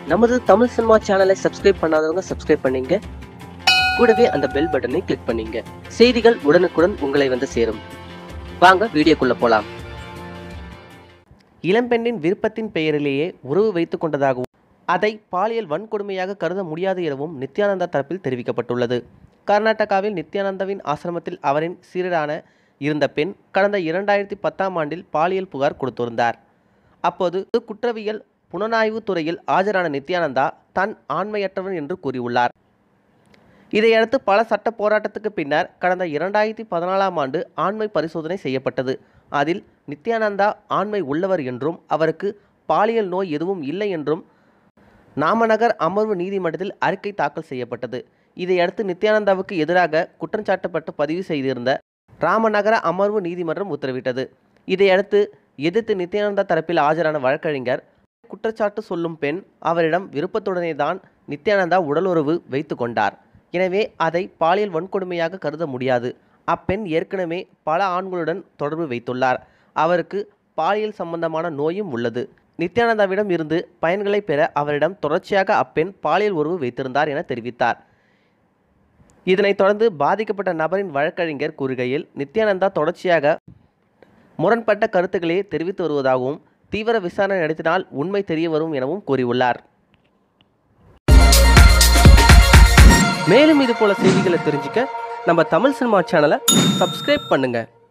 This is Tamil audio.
நமது தமிழ் சினிமா சேனலை சப்ஸ்கிரைப் பண்ணாதவங்க சப்ஸ்கிரைப் பண்ணீங்க கூடவே அந்த பெல் பட்டனை கிளிக் பண்ணீங்க செய்திகள் உடனுக்குடன் உங்களை வந்து சேரும் வாங்க வீடியோக்குள்ள போலாம் இளம்பெண்ணின் விருப்பத்தின் பெயரிலேயே உறவு வைத்துக் கொண்டதாகவும் அதை பாலியல் வன்கொடுமையாக கருத முடியாது எனவும் நித்யானந்தா தரப்பில் தெரிவிக்கப்பட்டுள்ளது கர்நாடகாவில் நித்யானந்தாவின் ஆசிரமத்தில் அவரின் சீரரான இருந்த பெண் கடந்த இரண்டாயிரத்தி பத்தாம் ஆண்டில் பாலியல் புகார் கொடுத்திருந்தார் அப்போது குற்றவியல் புலனாய்வு துறையில் ஆஜரான நித்யானந்தா தன் ஆண்மையற்றவன் என்று கூறியுள்ளார் இதையடுத்து பல சட்ட போராட்டத்துக்கு பின்னர் கடந்த இரண்டாயிரத்தி பதினாலாம் ஆண்டு ஆண்மை பரிசோதனை செய்யப்பட்டது அதில் நித்யானந்தா ஆண்மை உள்ளவர் என்றும் அவருக்கு பாலியல் நோய் எதுவும் இல்லை என்றும் நாமநகர் அமர்வு நீதிமன்றத்தில் அறிக்கை தாக்கல் செய்யப்பட்டது இதையடுத்து நித்யானந்தாவுக்கு எதிராக குற்றஞ்சாட்டப்பட்டு பதிவு செய்திருந்த ராமநகர அமர்வு நீதிமன்றம் உத்தரவிட்டது இதையடுத்து எதிர்த்து நித்யானந்தா தரப்பில் ஆஜரான வழக்கறிஞர் குற்றச்சாட்டு சொல்லும் பெண் அவரிடம் விருப்பத்துடனே தான் நித்யானந்தா உடலுறவு வைத்து கொண்டார் எனவே அதை பாலியல் வன்கொடுமையாக கருத முடியாது அப்பெண் ஏற்கனவே பல ஆண்களுடன் தொடர்பு வைத்துள்ளார் அவருக்கு பாலியல் சம்பந்தமான நோயும் உள்ளது நித்யானந்தாவிடம் இருந்து பயன்களை பெற அவரிடம் தொடர்ச்சியாக அப்பெண் பாலியல் உறவு வைத்திருந்தார் என தெரிவித்தார் இதனைத் தொடர்ந்து பாதிக்கப்பட்ட நபரின் வழக்கறிஞர் கூறுகையில் நித்யானந்தா தொடர்ச்சியாக முரண்பட்ட கருத்துக்களை தெரிவித்து வருவதாகவும் தீவிர விசாரணை நடத்தினால் உண்மை தெரிய வரும் எனவும் கூறியுள்ளார் மேலும் இது போல செய்திகளை தெரிஞ்சுக்க நம்ம தமிழ் சினிமா சேனலை சப்ஸ்கிரைப் பண்ணுங்க